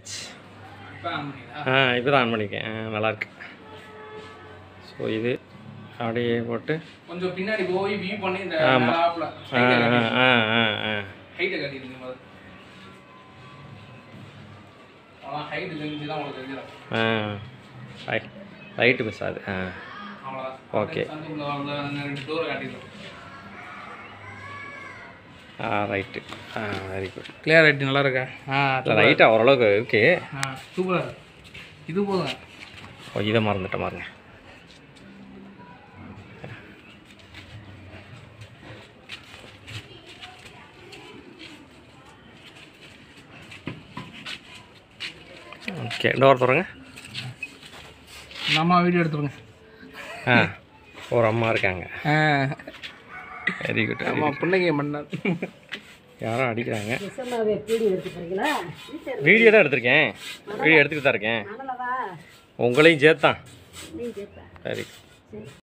பண்ணியாச்சு இப்போ ஆன் பண்ணிங்களா ஆ இப்போ தான் ஆன் பண்ணியிருக்கேன் ஆ நல்லாயிருக்கு ஸோ இது அப்படியே போட்டு கொஞ்சம் பின்னாடி போய் வியூ பண்ணி இந்த ஆமா. ஆப்ல ஆ ஆ ஆ ஆ ஆ ஹைட்டை காட்டிடுங்க முதல்ல அவ்வளோ ஹைட்டு தெரிஞ்சு தான் உங்களுக்கு தெரிஞ்சிடும் ஆ ரை ரைட்டு மிஸ் ஆகுது ஆ அவ்வளோதான் Okay. சந்துக்குள்ள உள்ள அந்த ரெண்டு டோரை காட்டிடுறோம் ஆ ரைட்டு ஆ வெரி குட் கிளியர் ரைட்டு நல்லா இருக்கா ஆ இல்லை ரைட்டாக ஓரளவுக்கு இருக்கு ஆ சூப்பராக இருக்கு இது போதுங்க ஓ இதை மறந்துட்டேன் பாருங்க ஓகே டோர் தொடங்க நம்ம வீடியோ எடுத்துருங்க ஆ ஒரு அம்மா இருக்காங்க ஆ வெரி குட் நம்ம பிள்ளைங்க பண்ணார் யாரோ அடிக்கிறாங்க நிஜமாவே வீடியோ எடுத்து போறீங்களா வீடியோ தான் எடுத்திருக்கேன் வீடியோ எடுத்துக்கிட்டு தான் இருக்கேன் நானல்லவா உங்களையும் சேர்த்தான் நீ கேட்ப சரி சரி